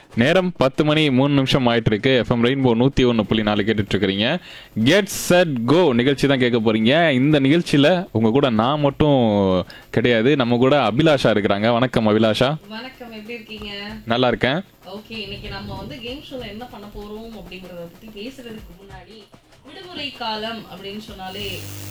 நேரம் பத்து மணி மூணு நிமிஷம் ஆயிட்டு இருக்கு எஃப்எம் ரெயின்போ நூத்தி ஒன்று புள்ளி நாலு கேட்டுட்டு இருக்கிறீங்க கெட் செட் கோ நிகழ்ச்சி தான் கேட்க போறீங்க இந்த நிகழ்ச்சியில உங்க கூட நான் மட்டும் கிடையாது நம்ம கூட அபிலாஷா இருக்கிறாங்க வணக்கம் அபிலாஷா வணக்கம் எப்படி இருக்கீங்க நல்லா இருக்கேன் ஓகே இன்னைக்கு நம்ம வந்து கேம் ஷோல என்ன பண்ண போறோம் அப்படிங்கறத பத்தி பேசுறதுக்கு முன்னாடி விடுமுறை காலம் அப்படின்னு சொன்னாலே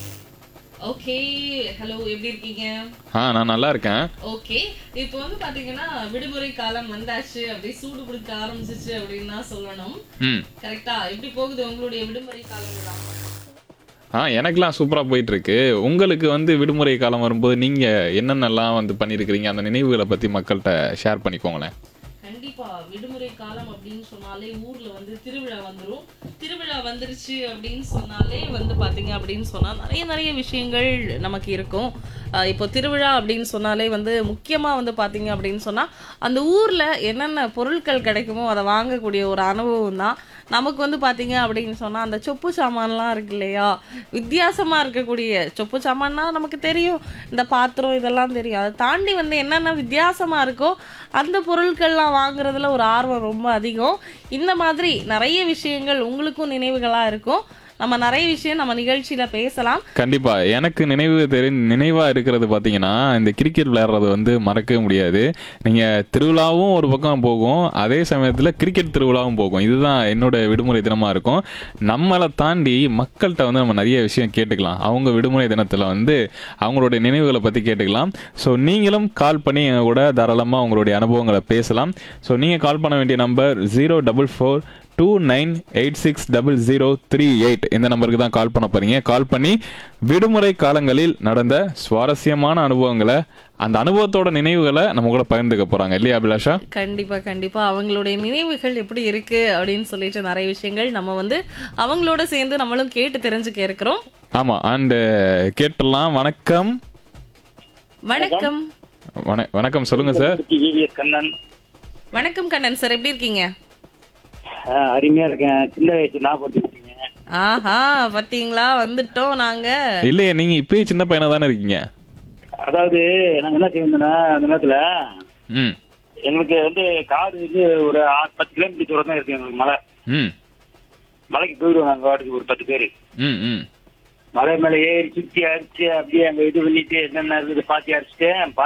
ஓகே ஹலோ எப்படி இருக்கீங்க ஆ நான் நல்லா இருக்கேன் ஓகே இப்போ வந்து பாத்தீங்கன்னா விடுமுறை காலம் வந்தாச்சு அப்படியே சூடு பிடிக்க ஆரம்பிச்சிச்சு அப்படின்னு தான் சொல்லணும் ம் கரெக்டா எப்படி போகுது உங்களுடைய விடுமுறை காலம் ஆ எனக்கெல்லாம் சூப்பராக போயிட்டு இருக்கு உங்களுக்கு வந்து விடுமுறை காலம் வரும்போது நீங்க என்னென்னலாம் வந்து பண்ணியிருக்கிறீங்க அந்த நினைவுகளை பத்தி மக்கள்கிட்ட ஷேர் பண்ணிக்கோங்களேன் கண்டிப்பா விடுமுறை காலம் அப்படின்னு சொன்னாலே ஊர்ல வந்து திருவிழா வந்துரும் திருவிழா வந்துருச்சு அப்படின்னு சொன்னாலே வந்து பாத்தீங்க அப்படின்னு சொன்னா நிறைய நிறைய விஷயங்கள் நமக்கு இருக்கும் ஆஹ் இப்போ திருவிழா அப்படின்னு சொன்னாலே வந்து முக்கியமா வந்து பாத்தீங்க அப்படின்னு சொன்னா அந்த ஊர்ல என்னென்ன பொருட்கள் கிடைக்குமோ அதை வாங்கக்கூடிய ஒரு அனுபவம் தான் நமக்கு வந்து பாத்தீங்க அப்படின்னு சொன்னா அந்த சொப்பு சாமான்லாம் இருக்கு இல்லையா வித்தியாசமா இருக்கக்கூடிய சொப்பு சாமான்னா நமக்கு தெரியும் இந்த பாத்திரம் இதெல்லாம் தெரியும் அதை தாண்டி வந்து என்னென்ன வித்தியாசமா இருக்கோ அந்த பொருட்கள்லாம் வாங்குறதுல ஒரு ஆர்வம் ரொம்ப அதிகம் இந்த மாதிரி நிறைய விஷயங்கள் உங்களுக்கும் நினைவுகளா இருக்கும் நம்ம நிறைய விஷயம் நம்ம நிகழ்ச்சியில பேசலாம் கண்டிப்பா எனக்கு நினைவு தெரி நினைவா இருக்கிறது பாத்தீங்கன்னா இந்த கிரிக்கெட் விளையாடுறது வந்து மறக்கவே முடியாது நீங்க திருவிழாவும் ஒரு பக்கம் போகும் அதே சமயத்துல கிரிக்கெட் திருவிழாவும் போகும் இதுதான் என்னோட விடுமுறை தினமா இருக்கும் நம்மளை தாண்டி மக்கள்கிட்ட வந்து நம்ம நிறைய விஷயம் கேட்டுக்கலாம் அவங்க விடுமுறை தினத்துல வந்து அவங்களுடைய நினைவுகளை பத்தி கேட்டுக்கலாம் ஸோ நீங்களும் கால் பண்ணி எங்க கூட தாராளமா உங்களுடைய அனுபவங்களை பேசலாம் ஸோ நீங்க கால் பண்ண வேண்டிய number zero double four two nine eight six double zero three eight இந்த நம்பருக்கு தான் கால் பண்ண போறீங்க கால் பண்ணி விடுமுறை காலங்களில் நடந்த சுவாரஸ்யமான அனுபவங்களை அந்த அனுபவத்தோட நினைவுகளை நம்ம கூட பகிர்ந்துக்க போறாங்க இல்லையா அபிலாஷா கண்டிப்பா கண்டிப்பா அவங்களுடைய நினைவுகள் எப்படி இருக்கு அப்படின்னு சொல்லிட்டு நிறைய விஷயங்கள் நம்ம வந்து அவங்களோட சேர்ந்து நம்மளும் கேட்டு தெரிஞ்சுக்க இருக்கிறோம் ஆமா அண்ட் கேட்டலாம் வணக்கம் வணக்கம் வண- வணக்கம் சொல்லுங்க சார் டிவிஎஸ் கண்ணன் வணக்கம் கண்ணன் சார் எப்படி இருக்கீங்க ஆ, அருமையா இருக்கேன் சின்ன வயசு ஞாபகப்படுத்திருக்கீங்க ஆஹா பாத்தீங்களா வந்துட்டோம் நாங்க இல்லையே நீங்க இப்பயே சின்ன பையனா தானே இருக்கீங்க அதாவது நாங்க என்ன செய்யணும்னா அந்த நேரத்துல ம் எங்களுக்கு வந்து காடு வந்து ஒரு ஆறு பத்து கிலோமீட்டர் தூரம் தான் இருக்கு எங்களுக்கு மலை ம் மலைக்கு போயிடுவோம் நாங்க வாட்டுக்கு ஒரு பத்து பேர் ம் ம் மலை மேல ஏறி சுத்தி அடிச்சு அப்படியே அங்க இது பண்ணிட்டு என்னென்ன இருக்குது பாத்தி அடிச்சுட்டு